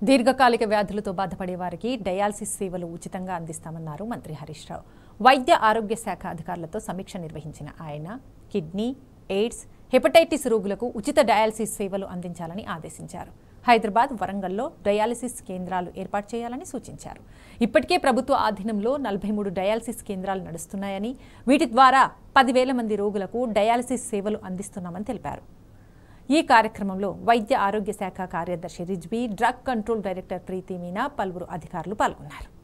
దీర్ఘకాలిక వ్యాధులతో బాధపడే వారికి డయాలసిస్ సేవలు ఉచితంగా అందిస్తామన్నారు మంత్రి హరీష్ రావు వైద్య ఆరోగ్య శాఖ అధికారులతో సమీక్ష నిర్వహించిన ఆయన కిడ్నీ ఎయిడ్స్ హెపటైటిస్ రోగులకు ఉచిత డయాలసిస్ సేవలు అందించాలని ఆదేశించారు హైదరాబాద్ వరంగల్లో డయాలసిస్ కేంద్రాలు ఏర్పాటు చేయాలని సూచించారు ఇప్పటికే ప్రభుత్వ ఆధీనంలో నలభై మూడు డయాలసిస్ కేంద్రాలు నడుస్తున్నాయని వీటి ద్వారా పదివేల మంది రోగులకు డయాలసిస్ సేవలు అందిస్తున్నామని తెలిపారు ఈ కార్యక్రమంలో వైద్య ఆరోగ్య శాఖ కార్యదర్శి Rizvi drug control director Preethi Meena పలువురు అధికారులు పాల్గొన్నారు